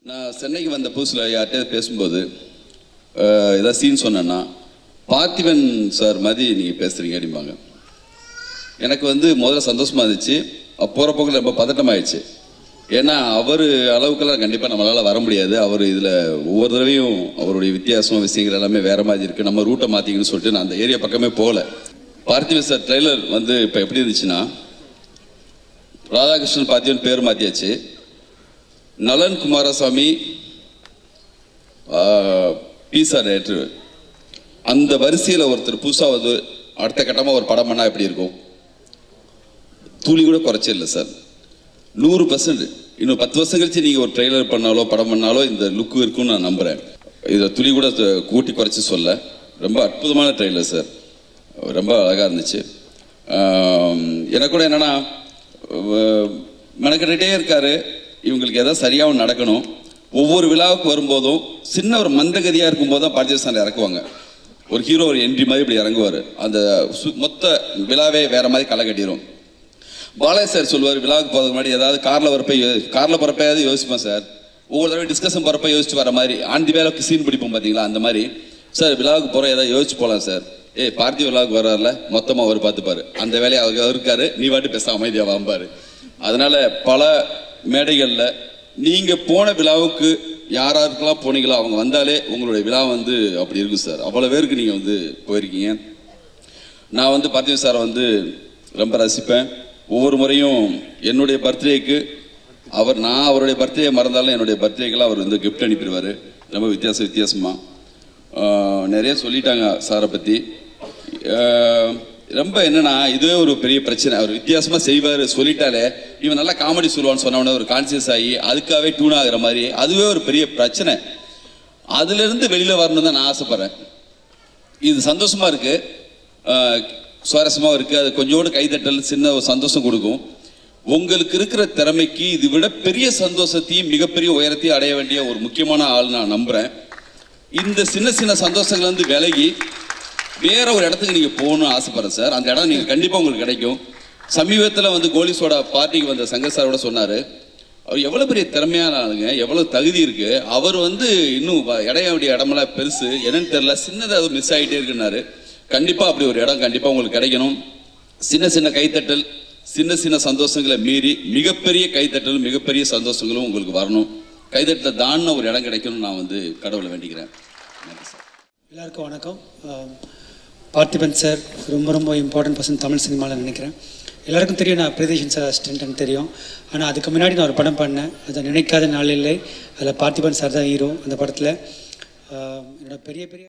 நான் சென்னைக்கு வந்த புதுசில் யார்கிட்ட பேசும்போது அஹ், ஏதாவது சீன் சொன்னேன்னா பார்த்திபன் சார் மாதிரி நீங்கள் பேசுகிறீங்க அப்படிம்பாங்க எனக்கு வந்து முதல்ல சந்தோஷமா இருந்துச்சு போகிற போக்கில் ரொம்ப பதட்டமாயிடுச்சு ஏன்னா அவர் அளவுக்கெல்லாம் கண்டிப்பாக நம்மளால் வர முடியாது அவர் இதில் ஒவ்வொரு தடவையும் அவருடைய வித்தியாசம் விஷயங்கள் எல்லாமே வேற மாதிரி இருக்குது நம்ம ரூட்டை மாற்றிக்கணும்னு சொல்லிட்டு நான் அந்த ஏரியா பக்கமே போகல பார்த்திபன் சார் ட்ரெய்லர் வந்து இப்போ எப்படி இருந்துச்சுன்னா ராதாகிருஷ்ணன் பார்த்திபன் பேர் மாற்றியாச்சு நலன் குமாரசாமி பீசா டேரக்டர் அந்த வரிசையில் ஒருத்தர் புதுசாக வந்து அடுத்த கட்டமாக ஒரு படம் பண்ணால் எப்படி இருக்கும் துளி கூட குறைச்சே இல்லை சார் நூறு பர்சன்ட் இன்னும் பத்து வருஷம் கழிச்சு நீங்கள் ஒரு ட்ரெய்லர் பண்ணாலோ படம் பண்ணாலோ இந்த லுக்கு இருக்கும்னு நான் நம்புகிறேன் இதில் துளி கூட த- கூட்டி குறைச்சி சொல்ல ரொம்ப அற்புதமான ட்ரெய்லர் சார் ரொம்ப அழகாக இருந்துச்சு ஆம், எனக்கு கூட என்னென்னா மெனக்கிட்டே இருக்காரு இவங்களுக்கு எதாவது சரியாகவும் நடக்கணும் ஒவ்வொரு விழாவுக்கு வரும்போதும் சின்ன ஒரு மந்தகதியாக இருக்கும்போது தான் பார்த்திபன் இறக்குவாங்க ஒரு ஹீரோ ஒரு என்ட்ரி மாதிரி இப்படி இறங்குவார் அந்த சு- மொத்த விழாவே வேற மாதிரி களை கட்டிடும் பாலாஜி சார் சொல்லுவார் விழாவுக்கு போகிறதுக்கு முன்னாடி ஏதாவது காரில் வரப்ப காரில் போகிறப்பயாவது யோசிப்பேன் சார் ஒவ்வொரு தடவை டிஸ்கஷன் போகிறப்ப யோசிச்சு வர மாதிரி ஆண்டி வேலைக்கு சீன் பிடிப்போம் பார்த்தீங்களா அந்த மாதிரி சார் விழாவுக்கு போகிற ஏதாவது யோசிச்சு போகலாம் சார் ஏய் பார்த்தி விழாவுக்கு வர்றாருல மொத்தமாக அவர் பார்த்துப்பாரு அந்த வேலையை அவர் இருக்காரு நீ வாட்டு பேச அமைதியாக வாம்பாரு அதனால பல மேடைகளில் நீங்கள் போன விழாவுக்கு யார் யாருக்கெல்லாம் போனீங்களோ அவங்க வந்தாலே உங்களுடைய விழா வந்து அப்படி இருக்கும் சார் அவ்வளோ பேருக்கு நீங்கள் வந்து போயிருக்கீங்க நான் வந்து பார்த்திபன் சாரை வந்து ரொம்ப ரசிப்பேன் ஒவ்வொரு முறையும் என்னுடைய பர்த்டேக்கு அவர் நான் அவருடைய பர்த்டே மறந்தாலும் என்னுடைய பர்த்டேக்கெல்லாம் அவர் வந்து கிஃப்ட் அனுப்பிடுவார் ரொம்ப வித்தியாச வித்தியாசமாக நிறைய சொல்லிட்டாங்க சாரை பற்றி ரொம்ப என்னன்னா இதுவே ஒரு பெரிய பிரச்சனை அவர் வித்தியாசமாக செய்வார் சொல்லிட்டாலே இவன் நல்லா காமெடி சொல்லுவான்னு சொன்ன உடனே ஒரு கான்சியஸ் ஆகி அதுக்காகவே டியூன் ஆகுற மாதிரி அதுவே ஒரு பெரிய பிரச்சனை அதுலேருந்து வெளியில் வரணும்னு தான் நான் ஆசைப்பட்றேன் இது சந்தோஷமா இருக்கு ஆஹ் சுவாரஸ்யமா இருக்கு அது கொஞ்சோண்டு கைதட்டல் சின்ன ஒரு சந்தோஷம் கொடுக்கும் உங்களுக்கு இருக்கிற திறமைக்கு இது விட பெரிய சந்தோஷத்தையும் மிகப்பெரிய உயரத்தையும் அடைய வேண்டிய ஒரு முக்கியமான ஆள் நான் நம்புறேன் இந்த சின்ன சின்ன சந்தோஷங்கள் வந்து விலகி வேற ஒரு இடத்துக்கு நீங்க போகணும்னு ஆசைப்படுறேன் சார் அந்த இடம் நீங்க கண்டிப்பா உங்களுக்கு கிடைக்கும் சமீபத்துல வந்து கோலிஸோட பார்ட்டிக்கு வந்த சங்கர் சாரோட சொன்னாரு அவர் எவ்வளவு பெரிய திறமையான ஆளுங்க எவ்வளவு தகுதி இருக்கு அவர் வந்து இன்னும் வ- இடைய வேண்டிய இடமெல்லாம் பெருசு என்னன்னு தெரியல சின்னதாக மிஸ் ஆகிட்டே இருக்குன்னாரு கண்டிப்பா அப்படி ஒரு இடம் கண்டிப்பா உங்களுக்கு கிடைக்கணும் சின்ன சின்ன கைத்தட்டல் சின்ன சின்ன சந்தோஷங்களை மீறி மிகப்பெரிய கைத்தட்டலும் மிகப்பெரிய சந்தோஷங்களும் உங்களுக்கு வரணும் கைத்தட்டல தாண்டின ஒரு இடம் கிடைக்கணும்னு நான் வந்து கடவுளை வேண்டிக்கிறேன் நன்றி சார் எல்லாருக்கும் வணக்கம் ஆம், பார்த்திபன் சார் ரொம்ப ரொம்ப இம்பார்ட்டன்ட் பர்சன் தமிழ் சினிமாவில் நினைக்கிறேன் எல்லாருக்கும் தெரியும் நான் பிரதேஷன் சார் அசிஸ்டன்ட்னு தெரியும் ஆனால் அதுக்கு முன்னாடி நான் ஒரு படம் பண்ணேன் அதை நினைக்காத நாள் இல்லை அதில் பார்த்திபன் சார் தான் ஹீரோ அந்த படத்தில் என்னோட பெரிய பெரிய